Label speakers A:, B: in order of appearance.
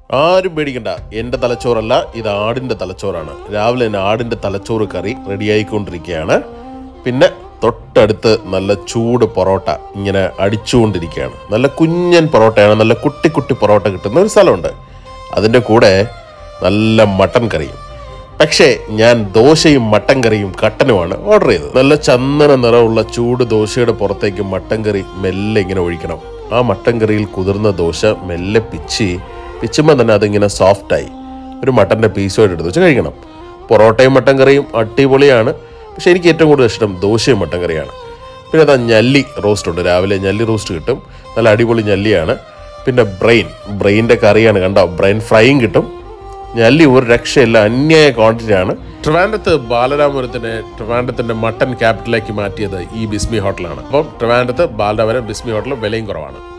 A: ആരും പേടിക്കണ്ട എൻ്റെ തലച്ചോറല്ല ഇത് ആടിൻ്റെ തലച്ചോറാണ് രാവിലെ തന്നെ ആടിൻ്റെ തലച്ചോറ് കറി റെഡിയായിക്കൊണ്ടിരിക്കുകയാണ് പിന്നെ തൊട്ടടുത്ത് നല്ല ചൂട് പൊറോട്ട ഇങ്ങനെ അടിച്ചുകൊണ്ടിരിക്കുകയാണ് നല്ല കുഞ്ഞൻ പൊറോട്ടയാണ് നല്ല കുട്ടി കുട്ടി പൊറോട്ട കിട്ടുന്ന ഒരു സ്ഥലമുണ്ട് അതിൻ്റെ കൂടെ നല്ല മട്ടൻ കറിയും പക്ഷേ ഞാൻ ദോശയും മട്ടൻ കറിയും കട്ടനുമാണ് ഓർഡർ ചെയ്തത് നല്ല ചന്ദന നിറമുള്ള ചൂട് ദോശയുടെ പുറത്തേക്ക് മട്ടൻ കറി മെല്ലെ ഇങ്ങനെ ഒഴിക്കണം ആ മട്ടൻ കറിയിൽ കുതിർന്ന ദോശ മെല്ലെ പിച്ചി പിച്ചുമ്പോൾ തന്നെ അതിങ്ങനെ സോഫ്റ്റായി ഒരു മട്ടൻ്റെ പീസുമായിട്ട് എടുത്ത് വെച്ച് കഴിക്കണം പൊറോട്ടയും മട്ടൻ കറിയും അടിപൊളിയാണ് പക്ഷേ എനിക്ക് ഏറ്റവും കൂടുതൽ ഇഷ്ടം ദോശയും മട്ടൻ കറിയാണ് പിന്നെ അതാ ഞല്ലി റോസ്റ്റ് ഉണ്ട് രാവിലെ ഞല്ലി റോസ്റ്റ് കിട്ടും നല്ല അടിപൊളി ഞല്ലിയാണ് പിന്നെ ബ്രെയിൻ ബ്രെയിൻ്റെ കറിയാണ് കണ്ടോ ബ്രെയിൻ ഫ്രൈയും കിട്ടും ഞല്ലി ഒരു രക്ഷയില്ല അന്യായ ക്വാണ്ടിറ്റി ആണ് ട്രിവാൻഡത്ത് ബാലരാമപുരത്തിനെ ട്രിവാൻഡത്തിന്റെ മട്ടൻ ക്യാപിറ്റലാക്കി മാറ്റിയത് ഈ ബിസ്മി ഹോട്ടലാണ് അപ്പം ട്രിവാൻഡത്ത് ബാലരാമപുരം ബിസ്മി ഹോട്ടൽ വിലയും കുറവാണ്